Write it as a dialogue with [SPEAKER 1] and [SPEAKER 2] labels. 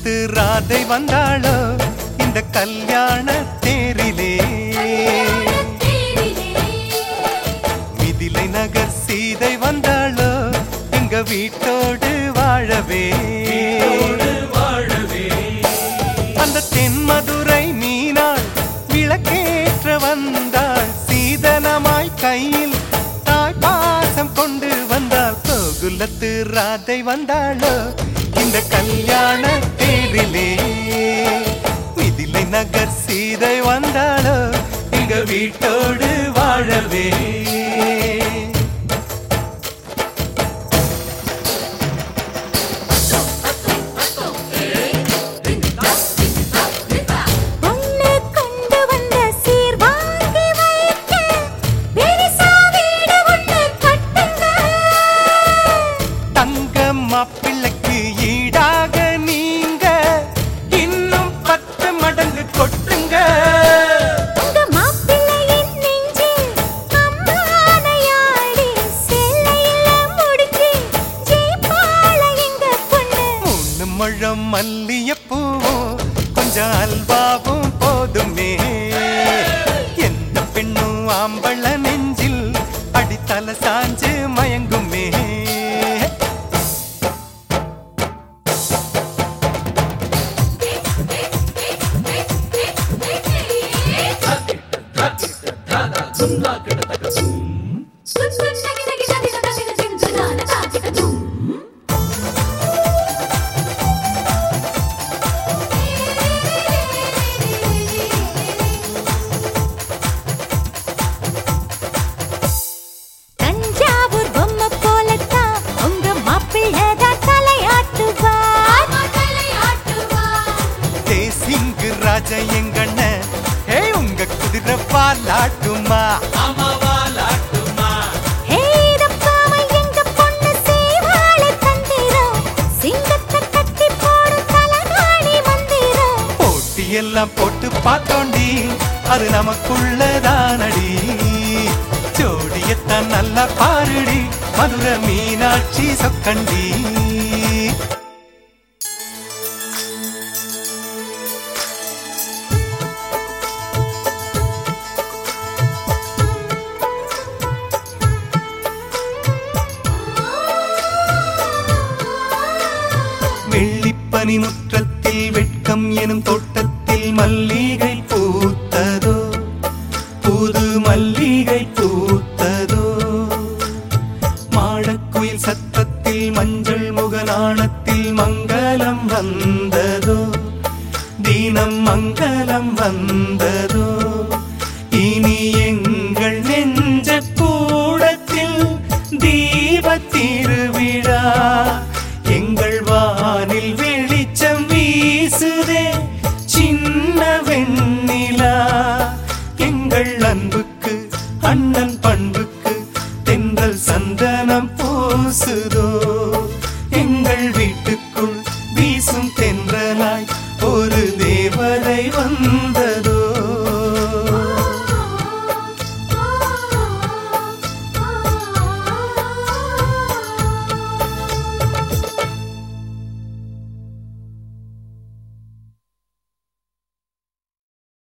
[SPEAKER 1] கோகுலத்து ராதை வந்தாளோ இந்த கல்யாண தேரிலே மிதிலை நகர் சீதை வந்தாளோ எங்க வீட்டோடு வாழவே அந்த தென்மதுரை மீனாள் விளக்கேற்ற வந்தாள் சீதனமாய் கையில் தாய் பாசம் கொண்டு வந்தாள் கோகுலத்து ராதை வந்தாளோ இந்த கல்யாண தேரிலே மிதிலை நகர் சீதை வந்தாளோ எங்க வீட்டோடு வாழவே
[SPEAKER 2] பொண்ணு கொண்டு வந்த சீர் வாங்கி வைக்க பெரிசா வீடு ஒண்ணு கட்டுங்க
[SPEAKER 1] தங்க மாப்பிள்ளைக்கு ஈடாக நீங்க இன்னும் பத்து மடங்கு கொட்டுங்க
[SPEAKER 2] உங்க மாப்பிள்ளையின் நெஞ்சில் அம்மானையாடி சேலையில முடிச்சு ஜெயிப்பாள எங்க பொண்ணு
[SPEAKER 1] மூணு முழம் மல்லியப்பூவும் கொஞ்சம் அல்வாவும் போதுமே எந்த பெண்ணும் ஆம்பள நெஞ்சில் அடித்தல சாஞ்சு மயங்குமே
[SPEAKER 2] தஞ்சாவூர் பொம்மை போலத்தான் உங்க மாப்பிள்ளை தான் தலையாட்டுவார்
[SPEAKER 1] தேசிங்கு ராஜ எங்கண்ண ஏ உங்க குதிரை பாலாட்டுமா
[SPEAKER 2] ஹே இதப்பாவை எங்க பொண்ணு சேவாளை தந்திரம் சிங்கத்தை கட்டி போடும் தலகாணி மந்திரம்
[SPEAKER 1] போட்டியெல்லாம் போட்டு பார்த்தோண்டி அது நமக்குள்ளதானடி ஜோடியத்தான் நல்லா பாருடி மதுர மீனாட்சி சொக்கண்டி வெள்ளிப்பனி முற்றத்தில் வெட்கம் எனும் தோட்டத்தில் மல்லிகை பூத்ததோ புது மல்லிகை பூத்ததோ மாடக்குயில் சத்தத்தில் மஞ்சள் முகநாணத்தில் மங்களம் வந்ததோ தீனம் மங்களம் வந்ததோ